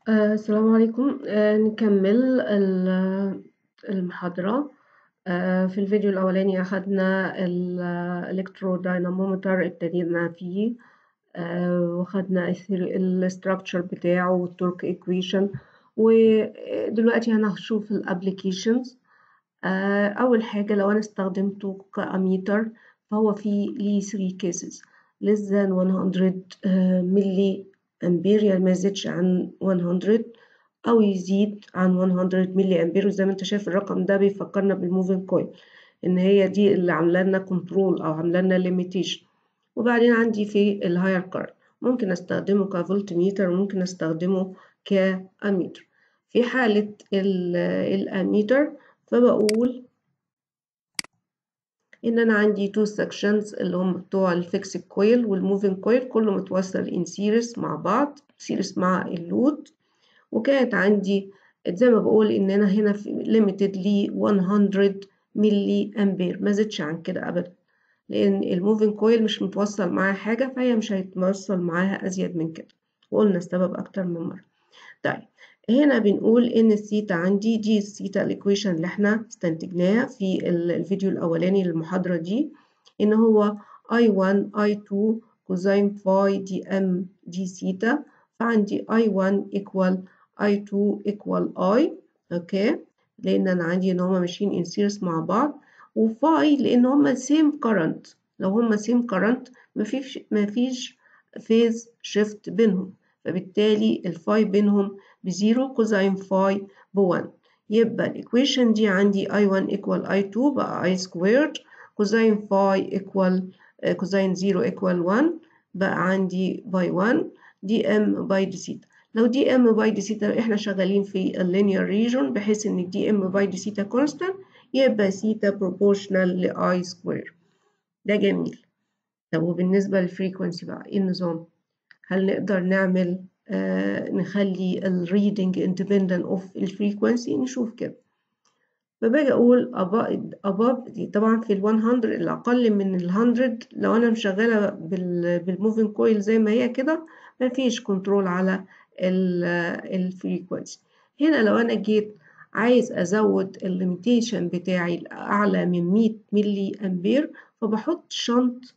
آآ السلام عليكم، آآ نكمّل ال المحاضرة، آآ في الفيديو الأولاني أخدنا الelectrodynamometer ابتدينا فيه، آآ وخدنا الثير الstructure بتاعه والtorque equation ودلوقتي هنشوف الapplications آآ أول حاجة لو أنا استخدمته كammeter فهو فيه ليه 3 cases less than 100 آآ milli أمبير يعني ما يزيدش عن 100 أو يزيد عن 100 ملي أمبير وزي ما أنت شايف الرقم ده بيفكرنا بالmoving coil إن هي دي اللي عاملة لنا كنترول أو عاملة لنا limitation وبعدين عندي في الهاير current ممكن أستخدمه كفولتميتر وممكن أستخدمه كأميتر في حالة الأميتر فبقول إن أنا عندي two sections اللي هم بتوع الفيكسد كويل والموفينج كويل كله متوصل in series مع بعض series مع اللود وكانت عندي زي ما بقول إن أنا هنا limited ل 100 ملي أمبير ما زدش عن كده أبدا لأن الموفينج كويل مش متوصل معاها حاجة فهي مش هيتوصل معاها أزيد من كده وقلنا السبب أكتر من مرة طيب هنا بنقول ان الثيتا عندي دي الثيتا الايكويشن اللي احنا استنتجناها في الفيديو الاولاني للمحاضره دي ان هو I1 I2 كوزين فاي دي ام دي ثيتا فعندي I1 equal I2 equal I اوكي لان انا عندي ان هما ماشيين ان سيريس مع بعض وفاي لان هما سيم كرنت لو هما سيم كرنت مفيش مفيش فيز شيفت بينهم فبالتالي الفاي بينهم بزيرو كوزين فاي بوان يبقى الإيكويشن دي عندي I1 equal I2 بقى I squared كوزين فاي equal كوزين زيرو equal 1 بقى عندي باي 1 دي ام باي دي سيتا لو دي ام باي دي سيتا احنا شغالين في اللينير ريجون بحيث ان دي ام باي دي سيتا كونستانت يبقى سيتا بروبورشنال ل I سكوير ده جميل طب وبالنسبة للفريكونسي بقى ايه النظام؟ هل نقدر نعمل آه نخلي الريدنج independent of الفريكونسي نشوف كده فباجي اقول above دي طبعا في ال 100 الاقل من ال 100 لو انا مشغله بالموفينج كويل زي ما هي كده مفيش كنترول على الفريكونسي هنا لو انا جيت عايز ازود الليميتيشن بتاعي اعلى من 100 ملي امبير فبحط شنط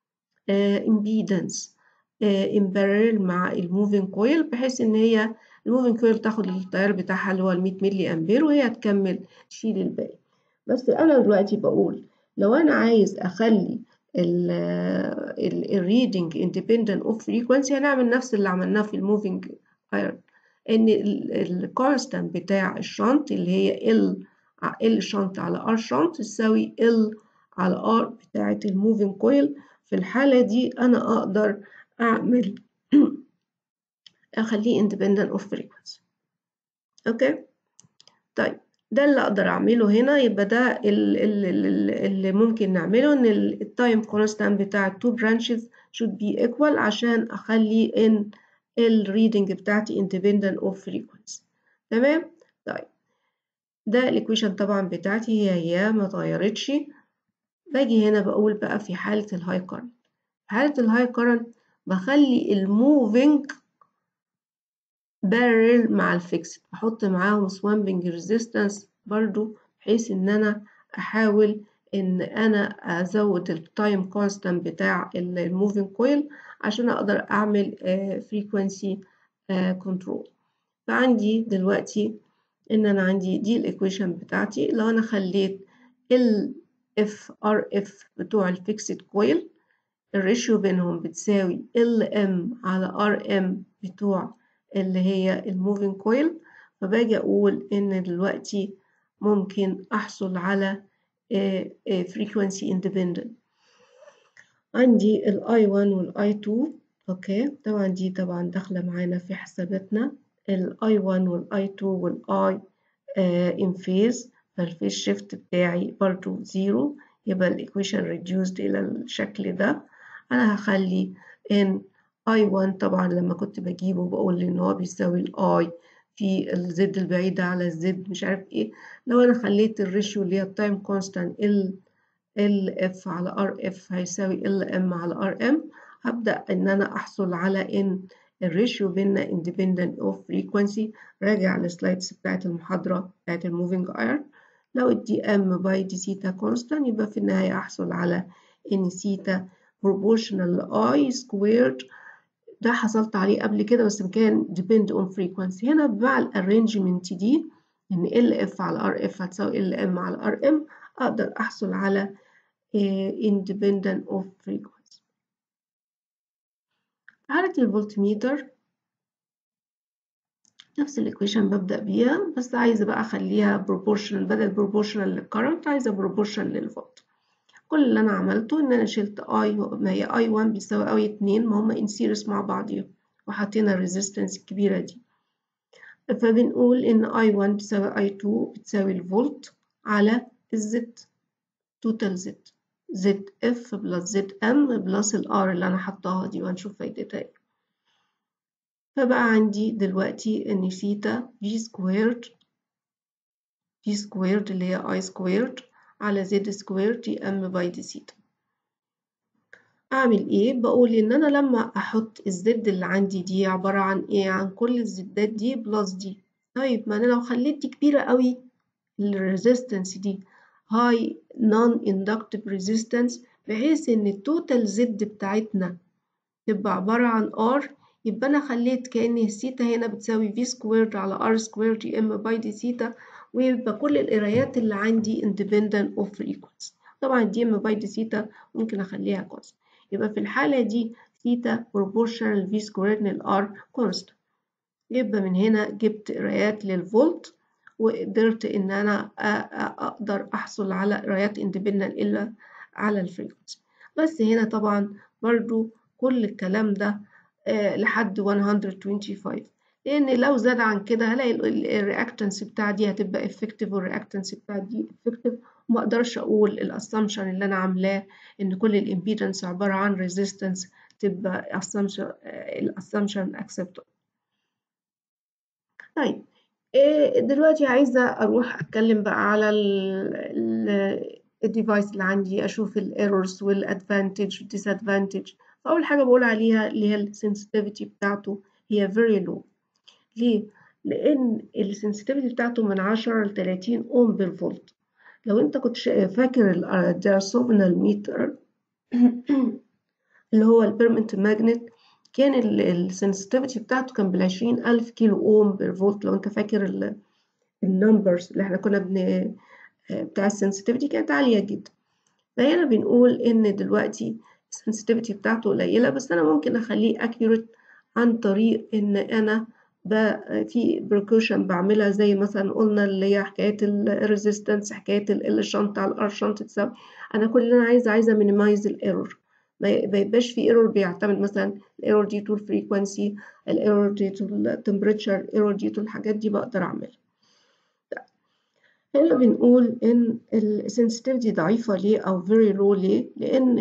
امبيدنس ان بارل مع الموفينج كويل بحيث ان هي الموفينج كويل تاخد التيار بتاعها اللي هو ال 100 ملي امبير وهي تكمل تشيل الباقي بس انا دلوقتي بقول لو انا عايز اخلي الريدنج اندبندنت اوف فريكونسي هنعمل نفس اللي عملناه في الموفينج ايرون ان الكونستانت بتاع الشنط اللي هي ال ال شنط على ار شنط تساوي ال على ار بتاعه الموفينج كويل في الحاله دي انا اقدر أعمل أخليه independent of frequency أوكي طيب ده اللي أقدر أعمله هنا يبقى ده اللي ممكن نعمله إن التايم كونستانت بتاع التو branches should be equal عشان أخلي إن الريدنج بتاعتي independent of frequency تمام طيب ده الإيكويشن طبعا بتاعتي هي هي ما اتغيرتش باجي هنا بقول بقى في حالة الهاي كارنت في حالة الهاي كارنت بخلي الموفينج بارل مع الفيكسد بحط معاهم سوامبنج ريزيستنس برضو بحيث ان انا احاول ان انا ازود التايم كونستانت بتاع الموفينج كويل عشان اقدر اعمل فريكوانسي كنترول فعندي دلوقتي ان انا عندي دي الايكويشن بتاعتي لو انا خليت ال اف ار اف بتوع الفيكسد كويل الريشيو بينهم بتساوي ال ام على ار ام بتوع اللي هي الموفينج كويل فباجي اقول ان دلوقتي ممكن احصل على frequency independent عندي ال I1 وال I2 اوكي طبعا دي طبعا داخله معانا في حساباتنا ال I1 وال I2 وال I in phase فالفيز شيفت بتاعي برضو زيرو يبقى الايكويشن reduced الى الشكل ده انا هخلي ان I1 طبعا لما كنت بجيبه بقول ان هو بيساوي الاي في الزد البعيدة على الزد مش عارف ايه لو انا خليت الريشيو اللي هي التايم كونستانت ال ال اف على ار اف هيساوي ال ام على ار ام هبدأ ان انا احصل على ان الريشيو بيننا independent of frequency راجع السلايدز بتاعت المحاضرة بتاعت الموفينج اير لو الدي ام باي دي سيتا كونستانت يبقى في النهاية أحصل على إن سيتا proportional I squared ده حصلت عليه قبل كده بس كان depend on frequency هنا مع الارينجمنت دي إن ال اف على ار اف هتساوي ال ام على ار ام أقدر أحصل على independent of frequency في حالة الفولتميتر نفس الايكويشن ببدأ بيها بس عايزة بقى أخليها proportional بدل proportional للكرنت عايزة proportional للفولت كل اللي أنا عملته إن أنا شلت I ما هي I1 بيساوي I2 ما هما in series مع بعضيهم وحطينا الريزيستنس الكبيرة دي فبنقول إن I1 بتساوي I2 بتساوي الفولت على الزد توتال زد زد اف بلس زد ام بلس الار اللي أنا حطاها دي وهنشوف فايدتها ايه فبقى عندي دلوقتي ان ثيتا في سكويرد في سكويرد اللي هي اي سكويرد على زد سكويرد دي ام باي دي ثيتا اعمل ايه بقول ان انا لما احط الزد اللي عندي دي عبارة عن ايه عن كل الزدات دي بلس دي طيب ما انا لو خليت دي كبيرة قوي الريزيستنس دي هاي نون اندكتيف ريزيستنس بحيث ان التوتال زد بتاعتنا تبقى عبارة عن ار يبقى أنا خليت كأن الثيتا هنا بتساوي في سكويرد على ار سكويرد دي ام باي دي ثيتا ويبقى كل القرايات اللي عندي independent of frequency طبعا دي ام باي دي ثيتا ممكن أخليها كونست يبقى في الحالة دي ثيتا proportional في سكويرد للار كونست يبقى من هنا جبت قرايات للفولت وقدرت إن أنا أقدر أحصل على قرايات independent إلا على الفريكونسي بس هنا طبعا برضو كل الكلام ده آه لحد 125 لان لو زاد عن كده هلاقي الرياكتنس بتاع دي هتبقى افكتيف والرياكتنس بتاع دي افكتيف وما اقدرش اقول الاسامبشن اللي انا عاملاه ان كل الامبيدنس عباره عن ريزيستنس تبقى assumption الاسامبشن اكسبتبل طيب إيه دلوقتي عايزه اروح اتكلم بقى على الديفايس اللي عندي اشوف الايرورز والادفانتج والديسادفانتج فأول حاجة بقول عليها اللي هي السنسيتيفيتي بتاعته هي very low ليه؟ لأن السنسيتيفيتي بتاعته من 10 ل 30 أوم بالفولت لو أنت كنت فاكر الدارسوفنال ميتر اللي هو البيرمنت ماجنت كان السنسيتيفيتي بتاعته كان بالعشرين ألف كيلو أوم بالفولت لو أنت فاكر النمبرز اللي احنا كنا بن بتاع السنسيتيفيتي كانت عالية جدا فهنا بنقول إن دلوقتي السنسيتيفيتي بتاعته قليلة بس أنا ممكن أخليه accurate عن طريق إن أنا في بريكوشن بعملها زي مثلا قلنا اللي هي حكاية الريزيستنس حكاية الشنطة على الار شنطة تساوي أنا كل اللي أنا عايزة عايزة مينيمايز الايرور ما يبقاش في ايرور بيعتمد مثلا الايرور دي تو الفريكونسي الايرور دي تو التمبريتشر الايرور دي تو الحاجات دي بقدر أعملها هنا بنقول إن السنسيتيفيتي ضعيفة ليه أو very low ليه؟ لأن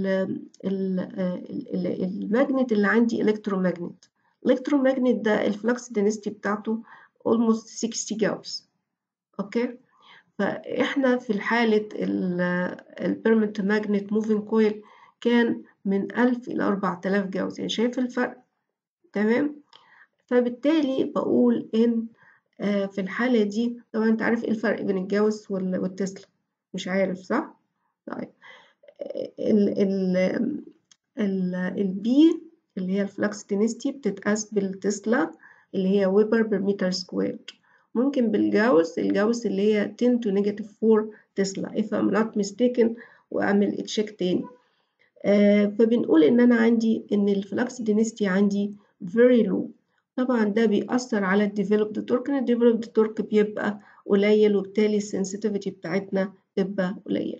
الماجنت اللي عندي إلكتروماجنت الإلكتروماجنت ده الفلكس دينستي بتاعته almost 60 جاوس أوكي فإحنا في حالة البيرمنت ماجنت موفينج كويل كان من 1000 إلى 4000 جاوس يعني شايف الفرق تمام فبالتالي بقول إن في الحالة دي طبعا انت عارف ايه الفرق بين الجاوس والتسلا مش عارف صح؟ طيب ال ال ال البي اللي هي الفلكس دينستي بتتقاس بالتسلا اللي هي ويبر بر متر سكوير ممكن بالجاوس الجاوس اللي هي 10 to negative 4 تسلا if I'm not mistaken واعمل تشيك تاني آه فبنقول ان انا عندي ان الفلكس دينستي عندي very low طبعا ده بيأثر على الديفلوبد تورك ان الديفلوبد تورك بيبقى قليل وبالتالي السنسيتيفيتي بتاعتنا تبقى قليلة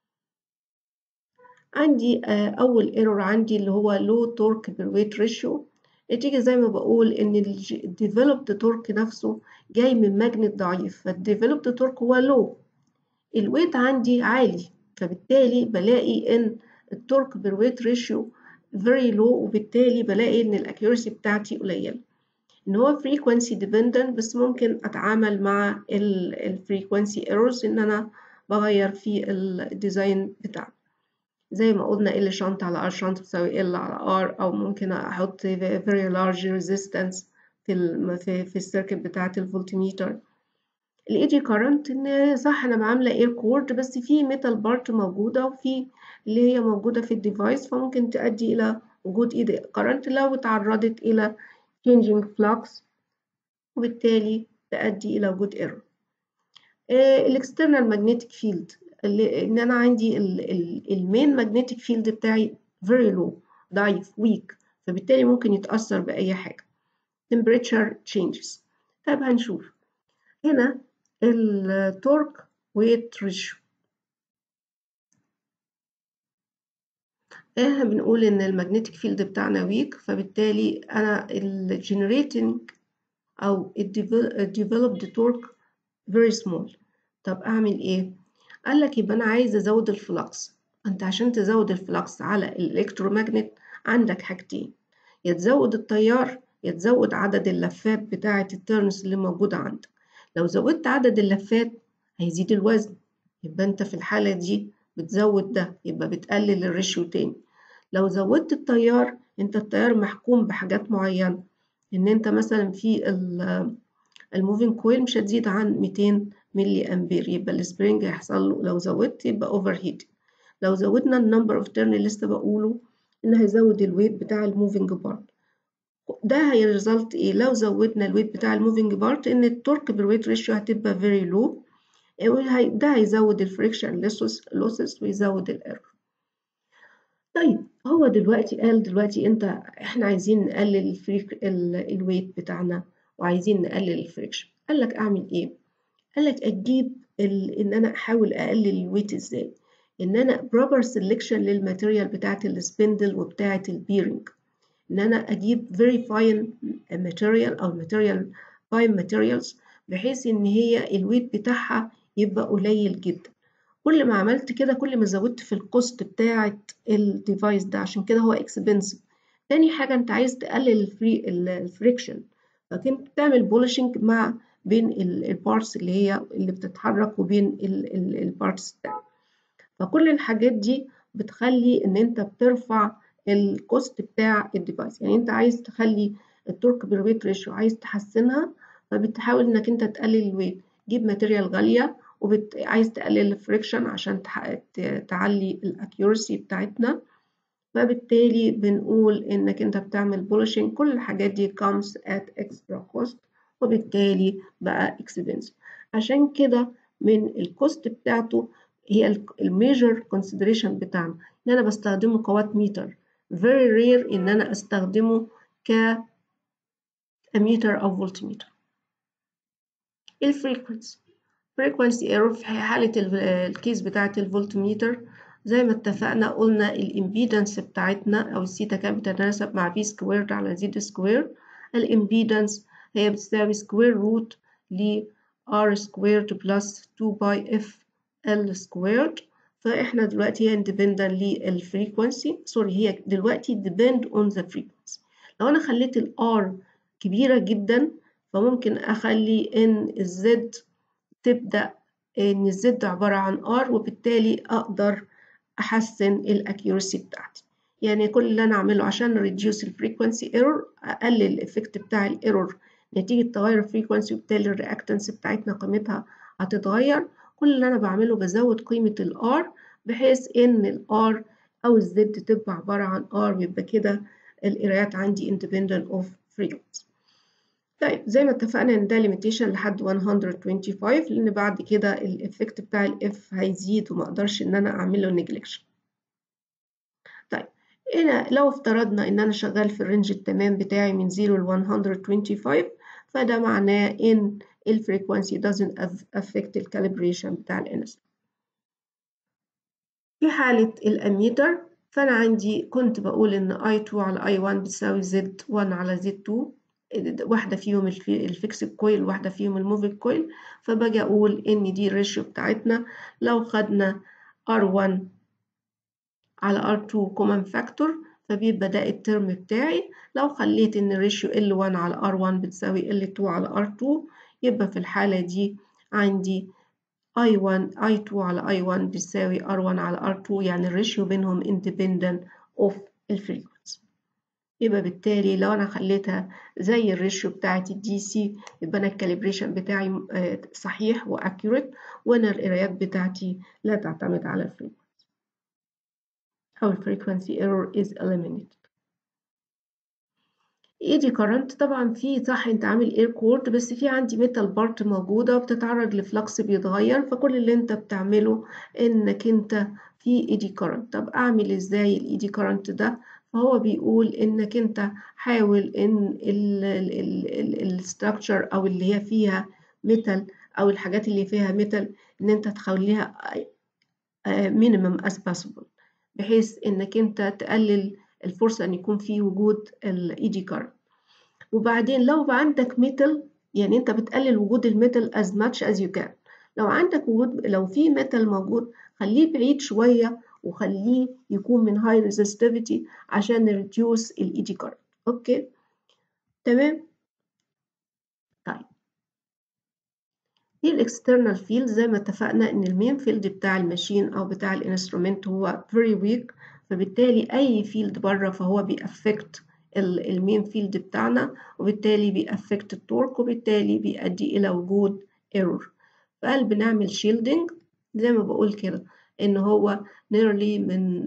عندي أول ايرور عندي اللي هو لو تورك بير ويت ريشيو نتيجة زي ما بقول إن الديفلوبد تورك نفسه جاي من ماجنت ضعيف فالديفلوبد تورك هو لو الويت عندي عالي فبالتالي بلاقي إن التورك بير ويت ريشيو very low وبالتالي بلاقي إن الأكيورسي بتاعتي قليلة ان هو frequency dependent بس ممكن اتعامل مع ال frequency errors ان انا بغير في الديزاين بتاعنا زي ما قلنا ال شنط على ار شنط بتساوي ال على ار او ممكن احط very large resistance في ال في, في السيركت بتاعة الفولتميتر الاي جي كارنت ان صح انا عامله اير كورد بس في ميتال بارت موجوده وفي اللي هي موجوده في الديفايس فممكن تؤدي الى وجود اي كارنت لو تعرضت الى changing flux وبالتالي تؤدي الى وجود ايرور الاكسترنال ماجنتيك فيلد ان انا عندي المين ماجنتيك فيلد بتاعي very low ضعيف weak فبالتالي ممكن يتاثر باي حاجه temperature changes طيب هنشوف هنا التورك ويت ريشيو احنا بنقول ان المagnetic فيلد بتاعنا ويك فبالتالي انا الجنريتنج او الديفلوبد تورك very small طب اعمل ايه قال لك يبقى انا عايز ازود الفلكس انت عشان تزود الفلكس على الالكترومagnet عندك حاجتين يا تزود التيار يا تزود عدد اللفات بتاعة التيرنز اللي موجودة عندك لو زودت عدد اللفات هيزيد الوزن يبقى انت في الحالة دي بتزود ده يبقى بتقلل الريشيو تاني لو زودت التيار انت التيار محكوم بحاجات معينة ان انت مثلا في الموفينج كويل مش هتزيد عن 200 ملي امبير يبقى السبرينج هيحصل له لو زودت يبقى اوفر هيت لو زودنا النمبر اوف تيرن اللي لسه بقوله ان هيزود الويت بتاع الموفينج بارت ده هيرزلت ايه لو زودنا الويت بتاع الموفينج بارت ان التورك بالويت ريشيو هتبقى فيري لو ده هيزود الفريكشن لوسز ويزود الايرور طيب هو دلوقتي قال دلوقتي انت احنا عايزين نقلل الفريك الويت بتاعنا وعايزين نقلل الفريكشن قال لك اعمل ايه قال لك اجيب ان انا احاول اقلل الويت ازاي ان انا بروبر سelection للماتيريال بتاعه السبندل وبتاعه البيرنج ان انا اجيب very fine material او material fine materials بحيث ان هي الويت بتاعها يبقى قليل جدا كل ما عملت كده كل ما زودت في الكوست بتاعه الديفايس ده عشان كده هو اكسبنسيف تاني حاجه انت عايز تقلل الفري الفريكشن فكنت تعمل بولشنج مع بين البارتس اللي هي اللي بتتحرك وبين البارتس التانية فكل الحاجات دي بتخلي ان انت بترفع الكوست بتاع الديفايس يعني انت عايز تخلي التورك بالويت ريشيو عايز تحسنها فبتحاول انك انت تقلل الويت جيب ماتيريال غاليه وعايز تقلل الفريكشن عشان تعلي الاكيورسي بتاعتنا فبالتالي بنقول انك انت بتعمل بولشنج كل الحاجات دي comes at extra cost وبالتالي بقى expensive عشان كده من الكوست بتاعته هي الميجر كونسيدريشن بتاعنا ان انا بستخدمه كوات ميتر very rare ان انا استخدمه ك اميتر او فولتميتر الفريكونسي frequency error في حالة الكيس بتاعة الفولتميتر زي ما اتفقنا قلنا الامبيدنس بتاعتنا او السيتا كانت بتتناسب مع في سكوير على زد سكوير الامبيدنس هي بتساوي سكوير روت ل r سكويرد بلس 2 باي اف ال سكويرد فاحنا دلوقتي هي independent للفريكونسي سوري هي دلوقتي depend on the frequency لو انا خليت ال r كبيرة جدا فممكن اخلي ان الزد تبدأ ان الزد عبارة عن r وبالتالي اقدر احسن الاكيورسي بتاعتي يعني كل اللي انا اعمله عشان reduce الفريكونسي ايرور اقلل الايفكت بتاع الايرور نتيجة تغير الفريكونسي وبالتالي الرياكتنس بتاعتنا قيمتها هتتغير كل اللي انا بعمله بزود قيمة الار بحيث ان الار او الزد تبقى عبارة عن ار ويبقى كده القرايات عندي independent of frequency طيب زي ما اتفقنا ان ده limitation لحد 125 لان بعد كده الايفكت بتاع الاف هيزيد وما اقدرش ان انا اعمله neglection طيب هنا لو افترضنا ان انا شغال في الرينج التمام بتاعي من 0 ل 125 فده معناه ان الفريكونسي doesn't affect الكاليبريشن بتاع الانس في حالة الاميتر فانا عندي كنت بقول ان I2 على I1 بتساوي Z1 على Z2 واحدة فيهم الفيكس كويل واحدة فيهم الموفينج كويل فباجي أقول إن دي الريشيو بتاعتنا لو خدنا R1 على R2 كومن فاكتور فبيبقى ده الترم بتاعي لو خليت إن الريشيو L1 على R1 بتساوي L2 على R2 يبقى في الحالة دي عندي I1 I2 على I1 بتساوي R1 على R2 يعني الريشيو بينهم independent of الفريكونسي يبقى بالتالي لو أنا خليتها زي الريشيو بتاعت الدي سي يبقى أنا الكاليبريشن بتاعي صحيح وأكيوريت وأنا القرايات بتاعتي لا تعتمد على الفريكونسي أو الفريكونسي error is eliminated ايدي كارنت طبعا في صح انت عامل اير كورد بس في عندي ميتال بارت موجوده وبتتعرض لفلكس بيتغير فكل اللي انت بتعمله انك انت في ايدي كارنت طب اعمل ازاي الايدي كارنت ده فهو بيقول انك انت حاول ان الستراكشر او اللي هي فيها ميتال او الحاجات اللي فيها ميتال ان انت تخليها مينيمم as possible بحيث انك انت تقلل الفرصة ان يكون في وجود الايدي كارنت وبعدين لو عندك ميتال يعني انت بتقلل وجود الميتال as much as you can لو عندك وجود لو في ميتال موجود خليه بعيد شوية وخليه يكون من هاي resistivity عشان نريديوس الايدي كارنت اوكي تمام طيب دي الاكسترنال فيلد زي ما اتفقنا ان المين فيلد بتاع الماشين او بتاع الانسترومنت هو very weak فبالتالي اي فيلد بره فهو بيأفكت المين فيلد بتاعنا وبالتالي بيأفكت التورك وبالتالي بيؤدي الى وجود ايرور فقال بنعمل شيلدنج زي ما بقول كده ان هو nearly من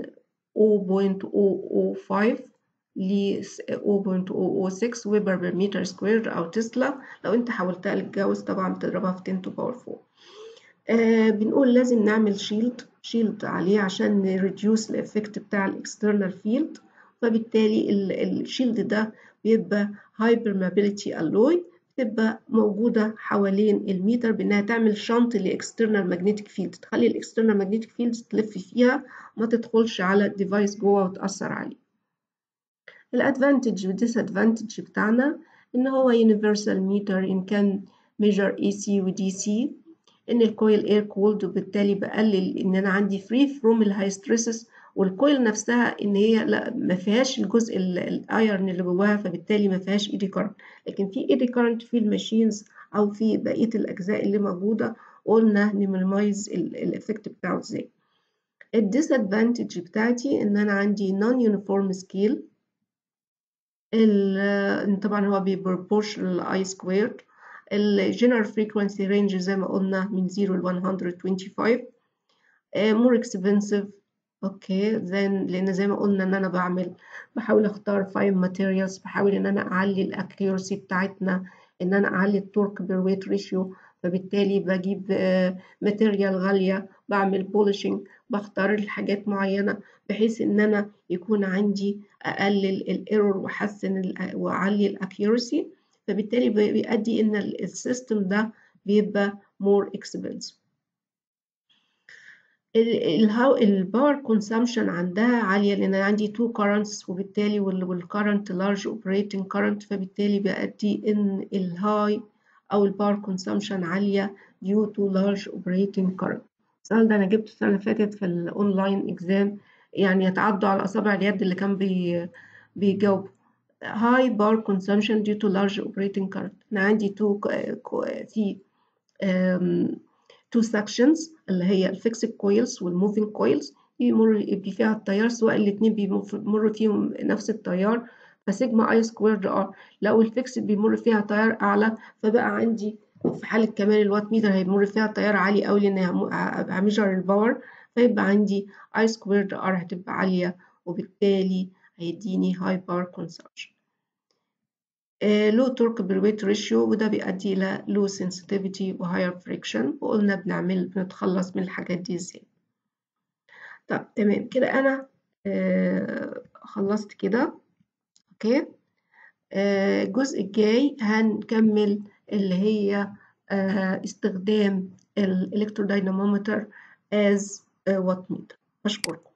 0.005 ل 0.006 ويبر بر متر سكوير او تسلا لو انت حولتها للجوز طبعا بتضربها في 10 to power 4 آه بنقول لازم نعمل شيلد شيلد عليه عشان نريديوس الافكت بتاع الاكسترنال فيلد فبالتالي الشيلد ده بيبقى هاي permeability alloy بتبقى موجودة حوالين الميتر بإنها تعمل شنط لإكسترنال ماجنتيك فيلد تخلي الإكسترنال ماجنتيك فيلد تلف فيها ما تدخلش على الديفايس جوه وتأثر عليه الادفانتج والديسادفانتج بتاعنا إن هو universal meter إن كان measure AC و DC إن الكويل اير كولد وبالتالي بقلل إن أنا عندي free from الهاي ستريسز والكويل نفسها ان هي لا ما فيهاش الجزء الايرن اللي جواها فبالتالي ما فيهاش ايدي كارنت لكن في ايدي كارنت في الماشينز او في بقيه الاجزاء اللي موجوده قلنا نمينيمايز الافكت بتاعه ازاي الديسادفانتج بتاعتي ان انا عندي نون يونيفورم سكيل طبعا هو بيبروبورشنال اي سكويرد الجنرال فريكوانسي رينج زي ما قلنا من 0 ل 125 مور اكسبنسيف اوكي زي لان زي ما قلنا ان انا بعمل بحاول اختار فاين ماتيريالز بحاول ان انا اعلي الاكيورسي بتاعتنا ان انا اعلي التورك بالويت ريشيو فبالتالي بجيب ماتيريال غاليه بعمل بولشنج بختار الحاجات معينه بحيث ان انا يكون عندي اقلل الايرور واحسن واعلي الاكيورسي فبالتالي بيؤدي ان السيستم ده بيبقى more expensive الباور كونسامشن عندها عالية لأن أنا عندي two currents وبالتالي والكرنت large operating current فبالتالي بيؤدي إن الهاي أو الباور كونسامشن عالية due to large operating current السؤال ده أنا جبته السنة اللي فاتت في الأونلاين إكزام يعني يتعدوا على أصابع اليد اللي كان بي بيجاوب high power consumption due to large operating current أنا عندي two في تو sections اللي هي الفيكسد كويلز والموفينج كويلز بيمر فيها التيار سواء الاتنين بيمر فيهم نفس التيار فسيجما اي سكويرد ار لو الفيكسد بيمر فيها تيار اعلى فبقى عندي في حالة كمان الوات ميتر هيمر فيها تيار عالي قوي لان هبقى ميجر الباور فيبقى عندي اي سكويرد ار هتبقى عالية وبالتالي هيديني هاي باور كونسبشن لو تورك بالويت ريشيو وده بيؤدي إلى لو sensitivity وهاير فريكشن وقلنا بنعمل بنتخلص من الحاجات دي ازاي طب تمام كده أنا آه خلصت كده أوكي آه الجزء الجاي هنكمل اللي هي آه استخدام الإلكترودينامومتر as watt meter أشكركم